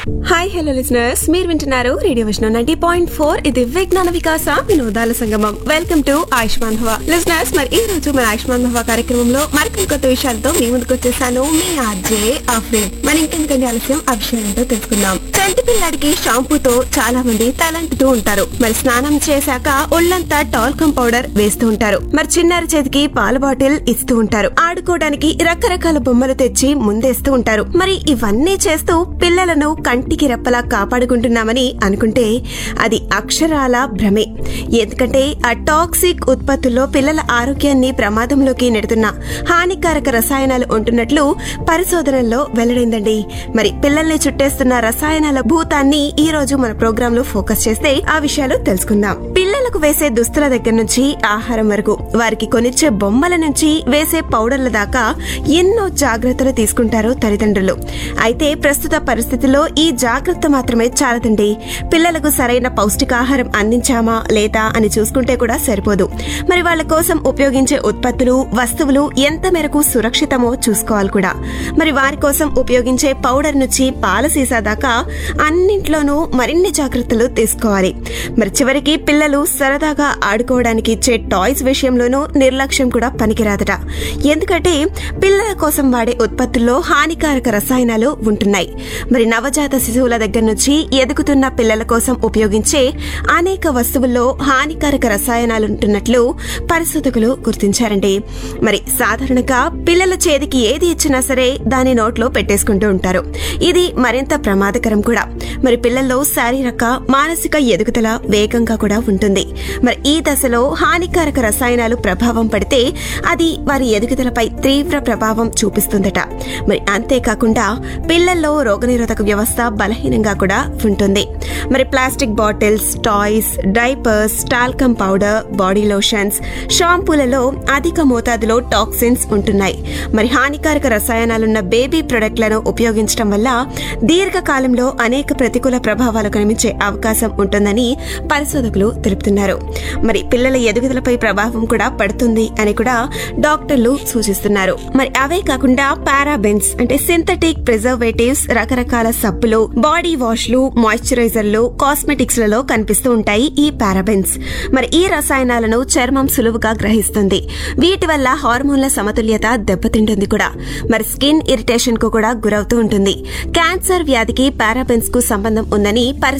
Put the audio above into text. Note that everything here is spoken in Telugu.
హాయ్ హలో లిసనర్స్ మీరు వింటున్నారు radio Vishnu ninety point four ఇది విజ్ఞాన వికాస వినోదాల సంగమం వెల్కమ్ టు ఆయుష్మాన్ భవ లిసనర్స్ మరి ఈ రోజు మన ఆయుష్మాన్ భవ కార్యక్రమంలో మరికొన్ని కొత్త విషయాలతో మీ ముందుకు వచ్చేసాను మీ ఆర్జే ఆఫ్రీన్ మరి ఇంకెందుకంటే ఆలస్యం ఆ విషయం ఏంటో తెలుసుకుందాం చంటి పిల్లాడికి షాంపూతో చాలా మంది తలంటుతూ ఉంటారు మరి స్నానం చేశాక ఒళ్ళంతా టాల్కమ్ పౌడర్ వేస్తూ ఉంటారు మరి చిన్నారి చేతికి పాల బాటిల్ ఇస్తూ ఉంటారు ఆడుకోవడానికి రకరకాల బొమ్మలు తెచ్చి ముందేస్తూ ఉంటారు మరి ఇవన్నీ చేస్తూ పిల్లలను కంటికి రెప్పలా కాపాడుకుంటున్నామని అనుకుంటే అది అక్షరాల భ్రమే ఎందుకంటే ఆ టాక్సిక్ ఉత్పత్తుల్లో పిల్లల ఆరోగ్యాన్ని ప్రమాదంలోకి నెడుతున్న హానికారక రసాయనాలు ఉంటున్నట్లు పరిశోధనల్లో వెల్లడైందండి మరి పిల్లల్ని చుట్టేస్తున్న రసాయనాల భూతాన్ని ఈ రోజు మన ప్రోగ్రామ్ లో ఫోకస్ చేస్తే ఆ విషయాలు తెలుసుకుందాం పిల్లలకు వేసే దుస్తుల దగ్గర నుంచి ఆహారం వరకు వారికి కొనిచ్చే బొమ్మల నుంచి వేసే పౌడర్ల దాకా ఎన్నో జాగ్రత్తలు తీసుకుంటారు తల్లిదండ్రులు అయితే ప్రస్తుత పరిస్థితుల్లో ఈ జాగ్రత్త మాత్రమే చాలదండి పిల్లలకు సరైన పౌష్టికాహారం అందించామా లేదా అని చూసుకుంటే కూడా సరిపోదు మరి వాళ్ళ కోసం ఉపయోగించే ఉత్పత్తులు వస్తువులు ఎంత మేరకు సురక్షితమో చూసుకోవాలి కూడా మరి వారి కోసం ఉపయోగించే పౌడర్ నుంచి పాల సీసా దాకా అన్నింట్లోనూ మరిన్ని జాగ్రత్తలు తీసుకోవాలి మరి చివరికి పిల్లలు సరదాగా ఆడుకోవడానికి ఇచ్చే టాయ్స్ విషయంలోనూ నిర్లక్ష్యం కూడా పనికిరాదట ఎందుకంటే పిల్లల కోసం వాడే ఉత్పత్తుల్లో హానికారక రసాయనాలు ఉంటున్నాయి మరి నవజాత శిశువుల దగ్గర నుంచి ఎదుగుతున్న పిల్లల కోసం ఉపయోగించే అనేక వస్తువుల్లో హానికారక రసాయనాలు ఉంటున్నట్లు పరిశోధకులు గుర్తించారండి మరి సాధారణంగా పిల్లల చేతికి ఏది ఇచ్చినా సరే దాని నోట్లో పెట్టేసుకుంటూ ఉంటారు ఇది మరింత ప్రమాదకరం కూడా మరి పిల్లల్లో శారీరక మానసిక ఎదుగుదల వేగంగా కూడా ఉంటుంది మరి ఈ దశలో హానికారక రసాయనాలు ప్రభావం పడితే అది వారి ఎదుగుదలపై తీవ్ర ప్రభావం చూపిస్తుందట మరి అంతేకాకుండా పిల్లల్లో రోగనిరోధక వ్యవస్థ బలహీనంగా కూడా ఉంటుంది మరి plastic bottles toys diapers talcum powder body lotions షాంపూలలో అధిక మోతాదులో టాక్సిన్స్ ఉంటున్నాయి మరి హానికారక రసాయనాలున్న బేబీ ప్రొడక్ట్లను ఉపయోగించడం వల్ల దీర్ఘకాలంలో అనేక ప్రతికూల ప్రభావాలు కనిపించే అవకాశం ఉంటుందని పరిశోధకులు తెలుపుతున్నారు మరి పిల్లల ఎదుగుదలపై ప్రభావం కూడా పడుతుంది అని కూడా డాక్టర్లు సూచిస్తున్నారు మరి అవే కాకుండా పారాబెన్స్ అంటే సింథటిక్ ప్రిజర్వేటివ్స్ రకరకాల సబ్బులు బాడీ వాష్లు మాయిశ్చరైజర్లు కాస్మెటిక్స్ లలో కనిపిస్తూ ఉంటాయి ఈ పారాబెన్స్ మరి ఈ రసాయనాలను చర్మం సులువుగా గ్రహిస్తుంది వీటి వల్ల హార్మోన్ల సమతుల్యత దెబ్బతింటుంది కూడా మరి స్కిన్ ఇరిటేషన్ కు కూడా గురవుతూ ఉంటుంది క్యాన్సర్ వ్యాధికి పారాబెన్స్ కు సంబంధం ఉందని పరిశోధనలు